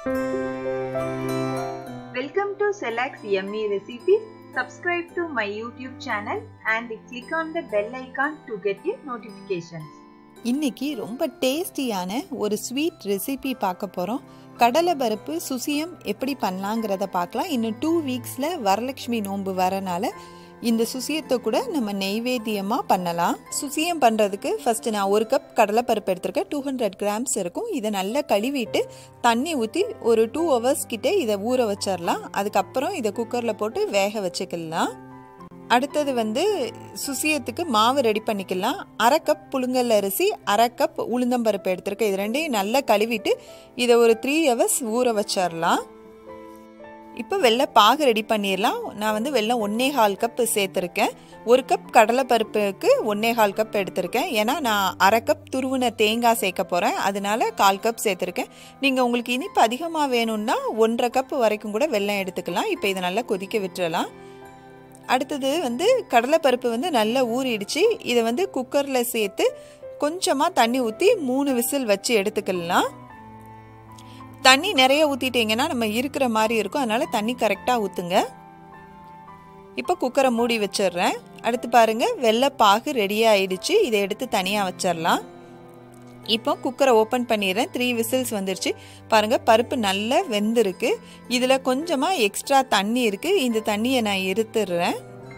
Welcome to Select Yummy Recipes. Subscribe to my YouTube channel and click on the bell icon to get your notifications. இன்னைக்கு ரொம்ப டேஸ்டியான ஒரு sweet recipe பார்க்க போகிறோம் கடலை பருப்பு சுசியம் எப்படி பண்ணலாங்கிறத பார்க்கலாம் இன்னும் டூ வீக்ஸில் வரலட்சுமி நோன்பு வரனால இந்த சுசியத்தை கூட நம்ம நெய்வேத்தியமாக பண்ணலாம் சுசியம் பண்ணுறதுக்கு ஃபஸ்ட்டு நான் ஒரு கப் கடலைப்பருப்பு எடுத்திருக்கேன் டூ ஹண்ட்ரட் கிராம்ஸ் இருக்கும் இதை நல்லா கழுவிட்டு தண்ணி ஊற்றி ஒரு டூ ஹவர்ஸ் கிட்டே இதை ஊற வச்சிடலாம் அதுக்கப்புறம் இதை குக்கரில் போட்டு வேக வச்சுக்கலாம் அடுத்தது வந்து சுசியத்துக்கு மாவு ரெடி பண்ணிக்கலாம் அரை கப் புழுங்கல் அரிசி அரை கப் உளுந்தம்பருப்பு எடுத்திருக்கேன் இது ரெண்டையும் நல்லா கழுவிட்டு இதை ஒரு த்ரீ ஹவர்ஸ் ஊற வச்சிடலாம் இப்போ வெள்ளை பாகு ரெடி பண்ணிடலாம் நான் வந்து வெள்ளம் ஒன்னே கால் கப் சேர்த்துருக்கேன் ஒரு கப் கடலைப்பருப்புக்கு ஒன்னே கால் கப் எடுத்திருக்கேன் ஏன்னா நான் அரை கப் துருவின தேங்காய் சேர்க்க போகிறேன் அதனால கால் கப் சேர்த்துருக்கேன் நீங்கள் உங்களுக்கு இனிப்பு அதிகமாக வேணும்னா ஒன்றரை கப் வரைக்கும் கூட வெள்ளம் எடுத்துக்கலாம் இப்போ இதை நல்லா கொதிக்க விட்டுறலாம் அடுத்தது வந்து கடலைப்பருப்பு வந்து நல்லா ஊறிடுச்சு இதை வந்து குக்கரில் சேர்த்து கொஞ்சமாக தண்ணி ஊற்றி மூணு விசில் வச்சு எடுத்துக்கலாம் தண்ணி நிறைய ஊற்றிட்டிங்கன்னா நம்ம இருக்கிற மாதிரி இருக்கும் அதனால் தண்ணி கரெக்டாக ஊற்றுங்க இப்போ குக்கரை மூடி வச்சிடுறேன் அடுத்து பாருங்கள் வெள்ளைப்பாகு ரெடியாக ஆயிடுச்சு இதை எடுத்து தனியாக வச்சிடலாம் இப்போ குக்கரை ஓப்பன் பண்ணிடுறேன் த்ரீ விசில்ஸ் வந்துருச்சு பாருங்கள் பருப்பு நல்லா வெந்திருக்கு இதில் கொஞ்சமாக எக்ஸ்ட்ரா தண்ணி இருக்குது இந்த தண்ணியை நான் இருத்துடுறேன்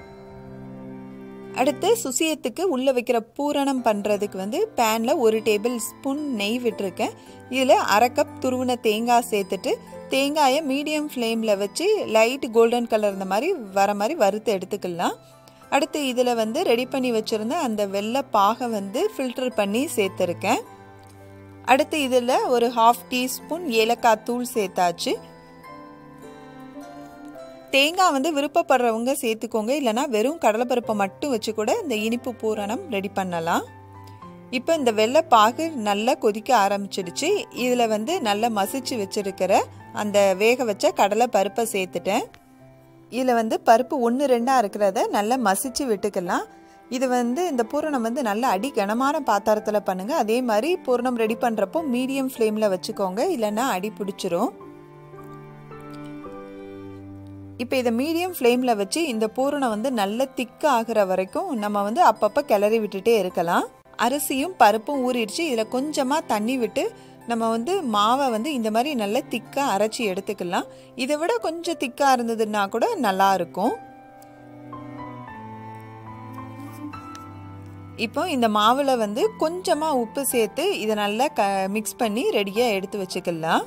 அடுத்து சுசியத்துக்கு உள்ளே வைக்கிற பூரணம் பண்ணுறதுக்கு வந்து பேனில் ஒரு டேபிள் ஸ்பூன் நெய் விட்டுருக்கேன் இதில் அரை கப் துருவின தேங்காய் சேர்த்துட்டு தேங்காயை மீடியம் ஃப்ளேமில் வச்சு லைட் கோல்டன் கலர் இந்த மாதிரி வர மாதிரி வறுத்து எடுத்துக்கலாம் அடுத்து இதில் வந்து ரெடி பண்ணி வச்சுருந்த அந்த வெள்ளை பாகை வந்து ஃபில்டர் பண்ணி சேர்த்துருக்கேன் அடுத்து இதில் ஒரு ஹாஃப் டீஸ்பூன் ஏலக்காய் தூள் சேர்த்தாச்சு தேங்காய் வந்து விருப்பப்படுறவங்க சேர்த்துக்கோங்க இல்லைனா வெறும் கடலைப்பருப்பை மட்டும் வச்சு கூட இந்த இனிப்பு பூரணம் ரெடி பண்ணலாம் இப்போ இந்த வெள்ளை பாகு நல்லா கொதிக்க ஆரம்பிச்சிடுச்சு இதில் வந்து நல்லா மசிச்சு வச்சுருக்கிற அந்த வேக வச்ச கடலை பருப்பை சேர்த்துட்டேன் இதில் வந்து பருப்பு ஒன்று ரெண்டாக இருக்கிறத நல்லா மசிச்சு விட்டுக்கலாம் இது வந்து இந்த பூரணம் வந்து நல்லா அடி கனமான பாத்திரத்தில் பண்ணுங்கள் அதே மாதிரி பூரணம் ரெடி பண்ணுறப்போ மீடியம் ஃப்ளேமில் வச்சுக்கோங்க இல்லைன்னா அடி பிடிச்சிரும் இப்போ இதை மீடியம் ஃப்ளேமில் வச்சு இந்த பூரணம் வந்து நல்ல திக்காக ஆகிற வரைக்கும் நம்ம வந்து அப்பப்போ கிளறி விட்டுட்டே இருக்கலாம் அரிசியும் பருப்பும் ஊறிடுச்சு இதில் கொஞ்சமாக தண்ணி விட்டு நம்ம வந்து மாவை வந்து இந்த மாதிரி நல்ல திக்காக அரைச்சி எடுத்துக்கலாம் இதை விட கொஞ்சம் திக்காக இருந்ததுன்னா கூட நல்லா இருக்கும் இப்போ இந்த மாவில் வந்து கொஞ்சமாக உப்பு சேர்த்து இதை நல்லா க மிக்ஸ் பண்ணி ரெடியாக எடுத்து வச்சுக்கலாம்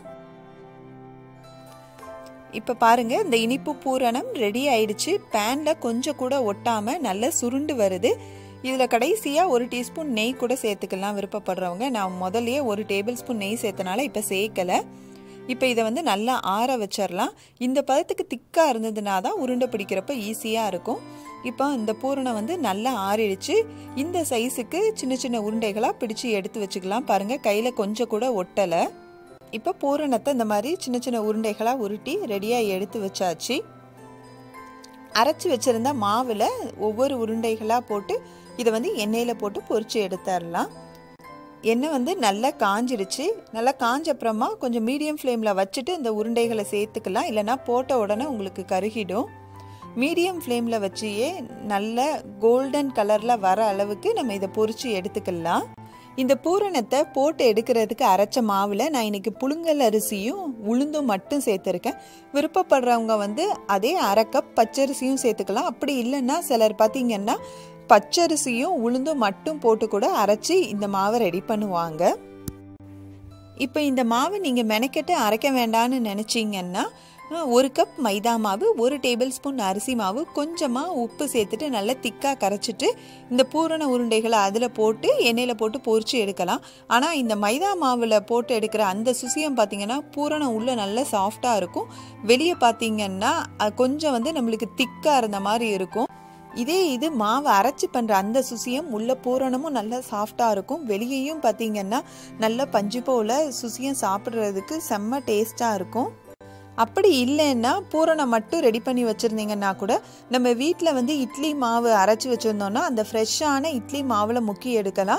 இப்போ பாருங்கள் இந்த இனிப்பு பூரணம் ரெடி ஆயிடுச்சு பேனில் கொஞ்சம் கூட ஒட்டாமல் நல்லா சுருண்டு வருது இதில் கடைசியாக ஒரு டீஸ்பூன் நெய் கூட சேர்த்துக்கலாம் விருப்பப்படுறவங்க நான் முதல்லையே ஒரு டேபிள் ஸ்பூன் நெய் சேர்த்தனால இப்போ சேர்க்கலை இப்போ இதை வந்து நல்லா ஆற வச்சிடலாம் இந்த பதத்துக்கு திக்காக இருந்ததுனா தான் உருண்டை பிடிக்கிறப்ப ஈஸியாக இருக்கும் இப்போ இந்த பூரணம் வந்து நல்லா ஆறிடுச்சு இந்த சைஸுக்கு சின்ன சின்ன உருண்டைகளாக பிடிச்சி எடுத்து வச்சுக்கலாம் பாருங்கள் கையில் கொஞ்சம் கூட ஒட்டலை இப்போ பூரணத்தை இந்த மாதிரி சின்ன சின்ன உருண்டைகளாக உருட்டி ரெடியாக எடுத்து வச்சாச்சு அரைச்சி வச்சுருந்த மாவில் ஒவ்வொரு உருண்டைகளாக போட்டு இதை வந்து எண்ணெயில் போட்டு பொறிச்சு எடுத்துடலாம் எண்ணெய் வந்து நல்லா காஞ்சிடுச்சு நல்லா காஞ்ச அப்புறமா கொஞ்சம் மீடியம் ஃப்ளேமில் வச்சுட்டு இந்த உருண்டைகளை சேர்த்துக்கலாம் இல்லைனா போட்ட உடனே உங்களுக்கு கருகிடும் மீடியம் ஃப்ளேமில் வச்சியே நல்ல கோல்டன் கலரில் வர அளவுக்கு நம்ம இதை பொறிச்சு எடுத்துக்கலாம் இந்த பூரணத்தை போட்டு எடுக்கிறதுக்கு அரைச்ச மாவில் நான் இன்னைக்கு புழுங்கல் அரிசியும் உளுந்தும் மட்டும் சேர்த்துருக்கேன் விருப்பப்படுறவங்க வந்து அதே அரை கப் பச்சரிசியும் சேர்த்துக்கலாம் அப்படி இல்லைன்னா சிலர் பார்த்தீங்கன்னா பச்சரிசியும் உளுந்தும் மட்டும் போட்டு கூட அரைச்சி இந்த மாவை ரெடி பண்ணுவாங்க இப்போ இந்த மாவை நீங்கள் மெனக்கெட்டு அரைக்க வேண்டான்னு நினச்சிங்கன்னா ஒரு கப் மைதா மாவு ஒரு டேபிள் ஸ்பூன் அரிசி மாவு கொஞ்சமாக உப்பு சேர்த்துட்டு நல்லா திக்காக கரைச்சிட்டு இந்த பூரண உருண்டைகளை அதில் போட்டு எண்ணெயில் போட்டு பொறிச்சு எடுக்கலாம் ஆனால் இந்த மைதா மாவில் போட்டு எடுக்கிற அந்த சுசியம் பார்த்திங்கன்னா பூரணம் உள்ளே நல்லா சாஃப்டாக இருக்கும் வெளியே பார்த்திங்கன்னா கொஞ்சம் வந்து நம்மளுக்கு திக்காக இருந்த மாதிரி இருக்கும் இதே இது மாவை அரைச்சி பண்ணுற அந்த சுசியம் உள்ள பூரணமும் நல்லா சாஃப்டாக இருக்கும் வெளியேயும் பார்த்திங்கன்னா நல்ல பஞ்சு போல் சுசியம் சாப்பிட்றதுக்கு செம்ம டேஸ்ட்டாக இருக்கும் அப்படி இல்லைன்னா பூரணம் மட்டும் ரெடி பண்ணி வச்சுருந்தீங்கன்னா கூட நம்ம வீட்டில் வந்து இட்லி மாவு அரைச்சி வச்சுருந்தோன்னா அந்த ஃப்ரெஷ்ஷான இட்லி மாவில் முக்கி எடுக்கலாம்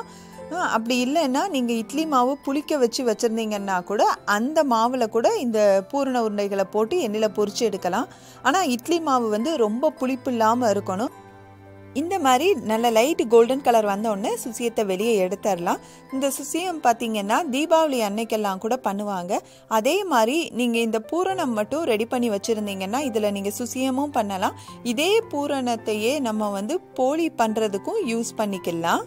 அப்படி இல்லைன்னா நீங்கள் இட்லி மாவு புளிக்க வச்சு வச்சுருந்தீங்கன்னா கூட அந்த மாவில் கூட இந்த பூரண உருண்டைகளை போட்டு எண்ணெயில் பொரிச்சு எடுக்கலாம் ஆனால் இட்லி மாவு வந்து ரொம்ப புளிப்பு இல்லாமல் இருக்கணும் இந்த மாதிரி நல்ல லைட் கோல்டன் கலர் வந்தோடனே சுசியத்தை வெளியே எடுத்துடலாம் இந்த சுசியம் பார்த்தீங்கன்னா தீபாவளி அன்னைக்கெல்லாம் கூட பண்ணுவாங்க அதே மாதிரி நீங்கள் இந்த பூரணம் மட்டும் ரெடி பண்ணி வச்சுருந்தீங்கன்னா இதில் நீங்கள் சுசியமும் பண்ணலாம் இதே பூரணத்தையே நம்ம வந்து போலி பண்ணுறதுக்கும் யூஸ் பண்ணிக்கலாம்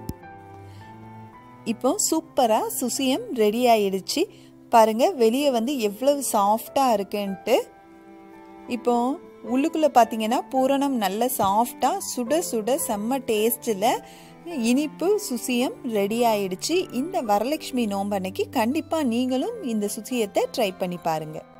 இப்போ சூப்பராக சுசியம் ரெடி ஆயிடுச்சு பாருங்கள் வெளியே வந்து எவ்வளவு சாஃப்டாக இருக்குன்ட்டு இப்போ உள்ளுக்குள்ளே பார்த்தீங்கன்னா பூரணம் நல்ல சாஃப்டாக சுட சுட செம்ம டேஸ்ட்டில் இனிப்பு சுசியம் ரெடி ஆயிடுச்சு இந்த வரலட்சுமி நோம்பு அன்னைக்கு கண்டிப்பாக நீங்களும் இந்த சுசியத்தை ட்ரை பண்ணி பாருங்கள்